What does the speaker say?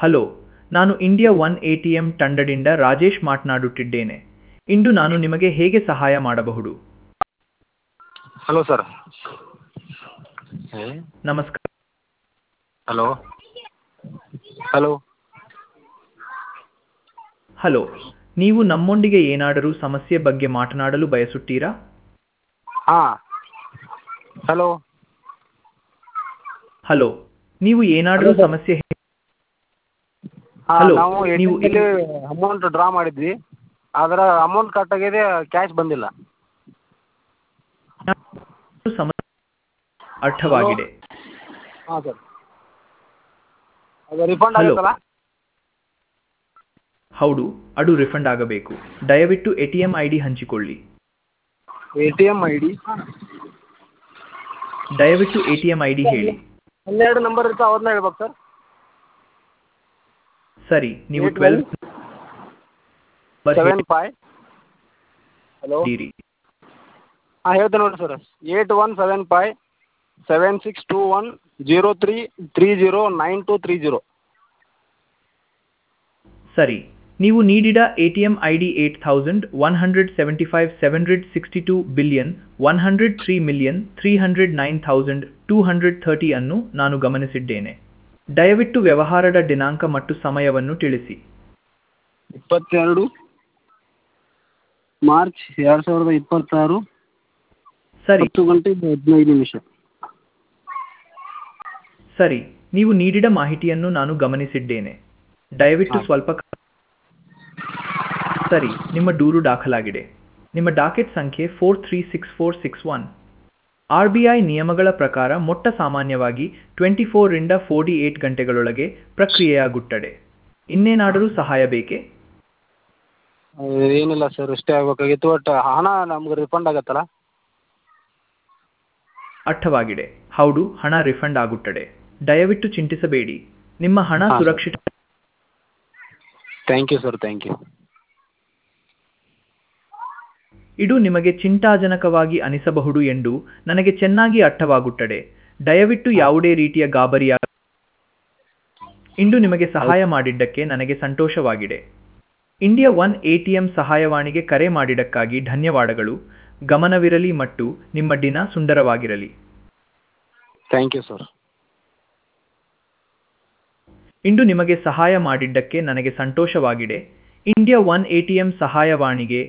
Hello ನಾನು India one A T M ತಂಡದಿಂದ ರಾಜೇಶ್ ಮಾತನಾಡುತ್ತಿದ್ದೇನೆ ಇಂದು ನಾನು ನಿಮಗೆ ಹೇಗೆ ಸಹಾಯ ಮಾಡಬಹುದು ಹಲೋ ಸರ್ ನಮಸ್ಕಾರ ಹಲೋ ಹಲೋ ಹಲೋ ನೀವು ನಮ್ಮೊಂದಿಗೆ ಏನಾದರೂ ಸಮಸ್ಯೆ ಬಗ್ಗೆ ಮಾತನಾಡಲು ಬಯಸುತ್ತೀರಾ ಹಾಂ ಹಲೋ ಹಲೋ ನೀವು ಏನಾದರೂ Hello, sir. ಸಮಸ್ಯೆ ಹಾಂ Hello, ನಾವು ನೀವು ಇಲ್ಲಿ ಅಮೌಂಟ್ ಡ್ರಾ ಮಾಡಿದ್ವಿ ಆದರೆ ಅಮೌಂಟ್ ಕಟ್ ಆಗಿದೆ ಕ್ಯಾಶ್ ಬಂದಿಲ್ಲ ಸಮಸ್ಯೆ ಅರ್ಥವಾಗಿದೆ ಹಾಂ ಸರ್ ಅದು ರಿಫಂಡ್ Hello. ಆಗುತ್ತಲ್ಲ ಹೌದು ಅದು ರಿಫಂಡ್ ಆಗಬೇಕು ದಯವಿಟ್ಟು A T M I D ಹಂಚಿಕೊಳ್ಳಿ A T M I D ದಯವಿಟ್ಟು A T M I D ಹೇಳಿ ಹನ್ನೆರಡು ನಂಬರ್ ಇರುತ್ತೆ ಅವ್ರನ್ನ ಹೇಳ್ಬೇಕು ಸರ್ ಸರಿ ನೀವು Eight twelve seven five hello ಹೇಳಿರಿ ಹಾಂ ಹೇಳ್ತೇನೆ ನೋಡಿ sir eight one seven five seven six two one zero three three zero nine two three zero ಸರಿ ನೀವು ನೀಡಿದ A T M I D eight thousand one hundred seventy five seven hundred sixty two billion one hundred three million three hundred nine thousand two hundred thirty ಅನ್ನು ನಾನು ಗಮನಿಸಿದ್ದೇನೆ ದಯವಿಟ್ಟು ವ್ಯವಹಾರದ ದಿನಾಂಕ ಮತ್ತು ಸಮಯವನ್ನು ತಿಳಿಸಿ ಇಪ್ಪತ್ತೆರಡು ಮಾರ್ಚ್ ಎರಡು ಸಾವಿರದ ಇಪ್ಪತ್ತಾರು ಸರಿ ಹತ್ತು ಗಂಟೆ ಹದಿನೈದು ನಿಮಿಷ ಸರಿ ನೀವು ನೀಡಿದ ಮಾಹಿತಿಯನ್ನು ನಾನು ಗಮನಿಸಿದ್ದೇನೆ ದಯವಿಟ್ಟು ಹಾ. ಸ್ವಲ್ಪ ಕ- ಸರಿ ನಿಮ್ಮ ದೂರು ದಾಖಲಾಗಿದೆ ನಿಮ್ಮ ಡಾಕೆಟ್ ಸಂಖ್ಯೆ four three six four six one R B I ನಿಯಮಗಳ ಪ್ರಕಾರ ಮೊಟ್ಟ ಸಾಮಾನ್ಯವಾಗಿ ಟ್ವೆಂಟಿ ಫೋರಿಂದ ಫೋರ್ಟಿ ಏಟ್ ಗಂಟೆಗಳೊಳಗೆ ಪ್ರಕ್ರಿಯೆಯಾಗುತ್ತದೆ ಇನ್ನೇನಾದರೂ ಸಹಾಯ ಬೇಕೇ ಏನಿಲ್ಲ ಸರ್ ಇಷ್ಟೇ ಆಗ್ಬೇಕಾಗಿತ್ತು ಬಟ್ ಹಣ ನಮ್ಗೆ ರಿಫಂಡ್ ಆಗತ್ತಲ್ಲ ಅರ್ಥವಾಗಿದೆ ಹೌದು ಹಣ ರಿಫಂಡ್ ಆಗುತ್ತದೆ ದಯವಿಟ್ಟು ಚಿಂತಿಸಬೇಡಿ ನಿಮ್ಮ ಹಣ ಹಾ, ಸರ್. ಸುರಕ್ಷಿತ thank you sir thank you ಇದು ನಿಮಗೆ ಚಿಂತಾಜನಕವಾಗಿ ಅನಿಸಬಹುದು ಎಂದು ನನಗೆ ಚೆನ್ನಾಗಿ ಅರ್ಥವಾಗುತ್ತದೆ ದಯವಿಟ್ಟು ಯಾವುದೇ ರೀತಿಯ ಗಾಬರಿಯ ಇಂದು ನಿಮಗೆ ಸಹಾಯ ಮಾಡಿದ್ದಕ್ಕೆ ನನಗೆ ಸಂತೋಷವಾಗಿದೆ ಇಂಡಿಯಾ ಒನ್ ಎಟಿಎಂ ಸಹಾಯವಾಣಿಗೆ ಕರೆ ಮಾಡಿದ್ದಕ್ಕಾಗಿ ಧನ್ಯವಾದಗಳು ಗಮನವಿರಲಿ ಮತ್ತು ನಿಮ್ಮ ದಿನ ಸುಂದರವಾಗಿರಲಿ ಥ್ಯಾಂಕ್ ಯು ಸರ್ ಇಂದು ನಿಮಗೆ ಸಹಾಯ ಮಾಡಿದ್ದಕ್ಕೆ ನನಗೆ ಸಂತೋಷವಾಗಿದೆ ಇಂಡಿಯಾ ಒನ್ ಎಟಿಎಂ ಸಹಾಯವಾಣಿಗೆ